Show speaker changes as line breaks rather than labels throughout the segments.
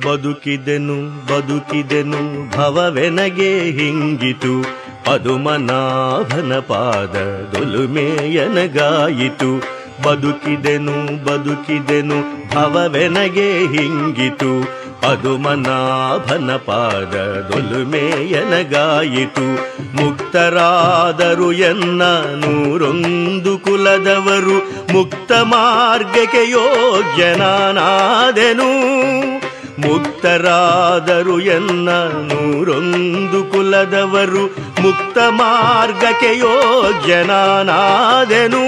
ಬದುಕಿದೆನು ಬದುಕಿದೆನು ಭವವೆನಗೆ ಹಿಂಗಿತು ಪದುಮನಾಭನ ಪಾದ ದೊಲುಮೆಯನಗಾಯಿತು ಬದುಕಿದೆನು ಬದುಕಿದೆನು ಭವವೆನಗೆ ಹಿಂಗಿತು ಪದುಮನಾಭನ ಪಾದ ದೊಲುಮೆಯನಗಾಯಿತು ಮುಕ್ತರಾದರು ಎನ್ನ ನೂರೊಂದು ಕುಲದವರು ಮುಕ್ತ ಮಾರ್ಗಕ್ಕೆ ಯೋಗ್ಯನಾನಾದೆನು ಮುಕ್ತರಾದರು ಎನ್ನ ನೂರೊಂದು ಕುಲದವರು ಮುಕ್ತ ಮಾರ್ಗಕ್ಕೆ ಯೋಗ್ಯನಾನಾದೆನು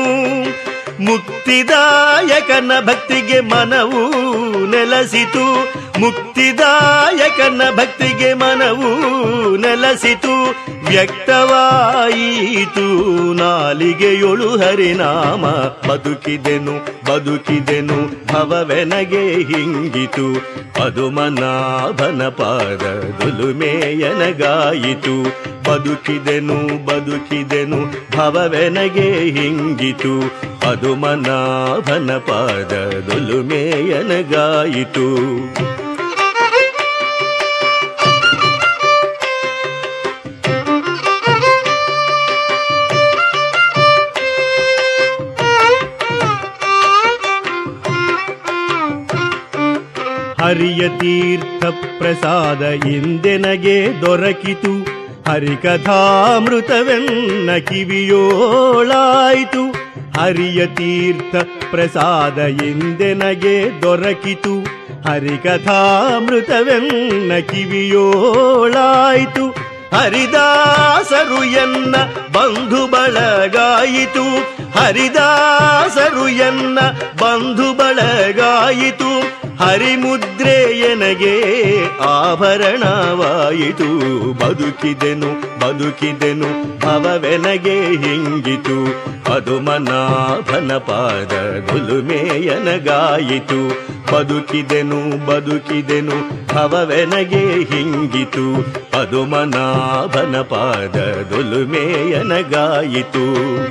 ಮುಕ್ತಿದಾಯಕನ ಭಕ್ತಿಗೆ ಮನವು ನೆಲಸಿತು ಮುಕ್ತಿದಾಯಕನ ಭಕ್ತಿಗೆ ಮನವು ನೆಲಸಿತು ವ್ಯಕ್ತವಾಯಿತು ನಾಲಿಗೆಯೊಳು ಹರಿನಾಮ ಬದುಕಿದೆನು ಬದುಕಿದೆನು ಭವವೆನಗೆ ಹಿಂಗಿತು ಪದುಮನಾಭನ ಪಾದ ದುಲುಮೆಯನಗಾಯಿತು ಬದುಕಿದೆನು ಬದುಕಿದೆನು ಭವವೆನಗೆ ಹಿಂಗಿತು ಪದುಮನಾಭನ ಪಾದ ದುಲುಮೆಯನಗಾಯಿತು ಹರಿಯ ತೀರ್ಥ ಪ್ರಸಾದ ಇಂದೆನಗೆ ದೊರಕಿತು ಹರಿಕಥಾಮೃತವೆನ್ನ ಕಿವಿಯೋಳಾಯಿತು ಹರಿಯ ತೀರ್ಥ ಪ್ರಸಾದ ಇಂದೆನಗೆ ದೊರಕಿತು ಹರಿಕಥಾಮೃತವೆನ್ನ ಕಿವಿಯೋಳಾಯಿತು ಹರಿದಾಸರು ಎನ್ನ ಬಂಧು ಬಳಗಾಯಿತು ಹರಿದಾಸರು ಎನ್ನ ಬಂಧು ಬಳಗಾಯಿತು ಹರಿಮುದ್ರೆ ಎನಗೆ ಆಭರಣವಾಯಿತು ಬದುಕಿದೆನು ಬದುಕಿದೆನು ಭವವೆನಗೆ ಹಿಂಗಿತು ಪದುಮನಾಭನ ಪಾದ ಗುಲುಮೆಯನಗಾಯಿತು ಬದುಕಿದೆನು ಬದುಕಿದೆನು ಭವವೆನಗೆ ಹಿಂಗಿತು ಪದುಮನಾಭನ ಪಾದ ದುಲುಮೆಯನಗಾಯಿತು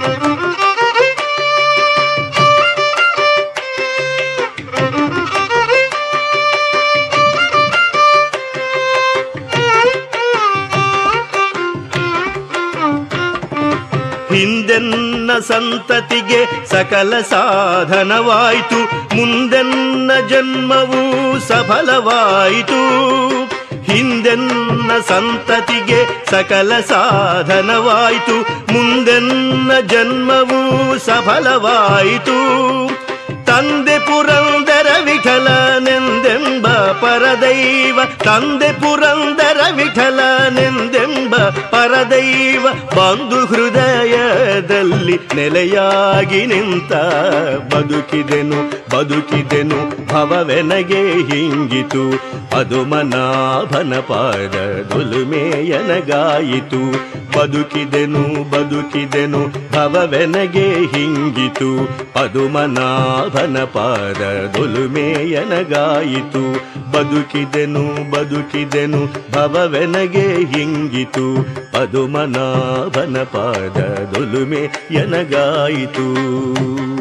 ಹಿಂದೆನ್ನ ಸಂತತಿಗೆ ಸಕಲ ಸಾಧನವಾಯಿತು ಮುಂದೆನ್ನ ಜನ್ಮವು ಸಫಲವಾಯಿತು ಹಿಂದೆನ್ನ ಸಂತತಿಗೆ ಸಕಲ ಸಾಧನವಾಯಿತು ಮುಂದೆನ್ನ ಜನ್ಮವು ಸಫಲವಾಯಿತು ತಂದೆ ಪುರಂದರ ವಿಠಲನೆಂದೆಂಬ ಪರದೈವ ತಂದೆ ಪುರಂದರ ವಿಠಲನೆಂದೆಂಬ ಪರದೈವ ಬಂಧು ಹೃದಯದಲ್ಲಿ ನೆಲೆಯಾಗಿ ನಿಂತ ಬದುಕಿದೆನು ಬದುಕಿದೆನು ಭವವೆನಗೆ ಹಿಂಗಿತು ಪದುಮನಾಭನ ಪಾದ ದುಲುಮೆಯನಗಾಯಿತು ಬದುಕಿದೆನು ಬದುಕಿದೆನು ಭವವೆನಗೆ ಹಿಂಗಿತು ಪದುಮನಾಭನ ಪಾದ ದುಲುಮೆಯನಗಾಯಿತು ಬದುಕಿದೆನು ಬದುಕಿದೆನು ಭವವೆನಗೆ ಹಿಂಗಿತು ಪದುಮನಾಭನ ಪಾದ ದುಲುಮೆಯನಗಾಯಿತು